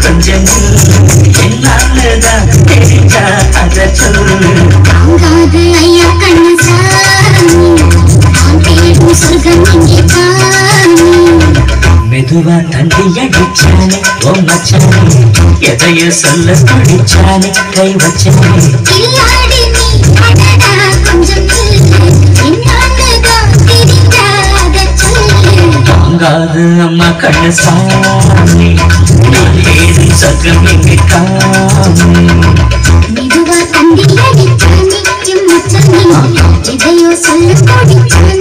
கொஞ்சம் என்னாலதான் தெரிஞ்சா அத சொல்லு தாங்காது ஐயா கண்ணு சாமி நான் தேடும் சொர்க்கம் இங்கே காமி மெதுவா தண்டி அடிச்சானே ஓ மச்சானே எதைய சொல்ல பிடிச்சானே கை வச்சானே கில்லாடி நீ அடடா கொஞ்சம் நில்லு என்னாலதான் தெரிஞ்சாத சொல்லு தாங்காது அம்மா கண்ணு சாமி நான் ஏறி சகம் இங்கே காமி மெதுவா தண்டி அடிச்சானே எம் மச்சானே எதையோ சொல்ல பிடிச்சானே